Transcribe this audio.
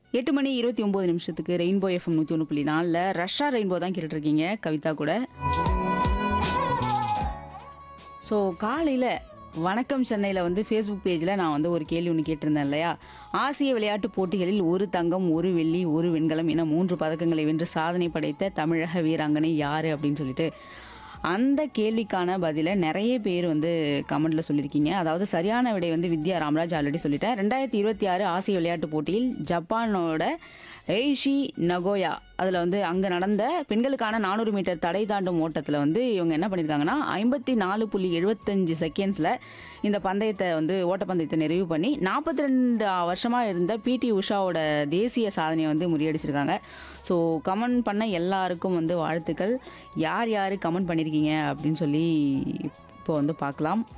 எட்டு மணி இருபத்தி ஒம்பது நிமிஷத்துக்கு ரெயின்போ எஃப்எம் நூற்றி ஒன்று புள்ளி நாலில் ரஷ்ஷா ரெயின்போ தான் கேட்டுட்ருக்கீங்க கவிதா கூட ஸோ காலையில் வணக்கம் சென்னையில் வந்து ஃபேஸ்புக் பேஜில் நான் வந்து ஒரு கேள்வி ஒன்று கேட்டிருந்தேன் இல்லையா ஆசிய விளையாட்டுப் போட்டிகளில் ஒரு தங்கம் ஒரு வெள்ளி ஒரு வெண்கலம் என மூன்று பதக்கங்களை வென்று சாதனை படைத்த தமிழக வீராங்கனை யார் அப்படின்னு சொல்லிட்டு அந்த கேள்விக்கான பதிலை நிறைய பேர் வந்து கமெண்ட்ல சொல்லியிருக்கீங்க அதாவது சரியான விடை வந்து வித்யா ராமராஜ் ஆல்ரெடி சொல்லிட்டேன் ரெண்டாயிரத்தி இருபத்தி ஆறு ஆசிய விளையாட்டுப் போட்டியில் ஜப்பானோட எய்ஷி நகோயா அதில் வந்து அங்கே நடந்த பெண்களுக்கான நானூறு மீட்டர் தடை தாண்டும் ஓட்டத்தில் வந்து இவங்க என்ன பண்ணியிருக்காங்கன்னா ஐம்பத்தி நாலு புள்ளி எழுபத்தஞ்சு செகண்ட்ஸில் இந்த பந்தயத்தை வந்து ஓட்டப்பந்தயத்தை நிறைவு பண்ணி நாற்பத்தி ரெண்டு வருஷமாக இருந்த பிடி உஷாவோட தேசிய சாதனையை வந்து முறியடிச்சிருக்காங்க ஸோ கமெண்ட் பண்ண எல்லாருக்கும் வந்து வாழ்த்துக்கள் யார் யார் கமெண்ட் பண்ணியிருக்கீங்க அப்படின்னு சொல்லி இப்போ வந்து பார்க்கலாம்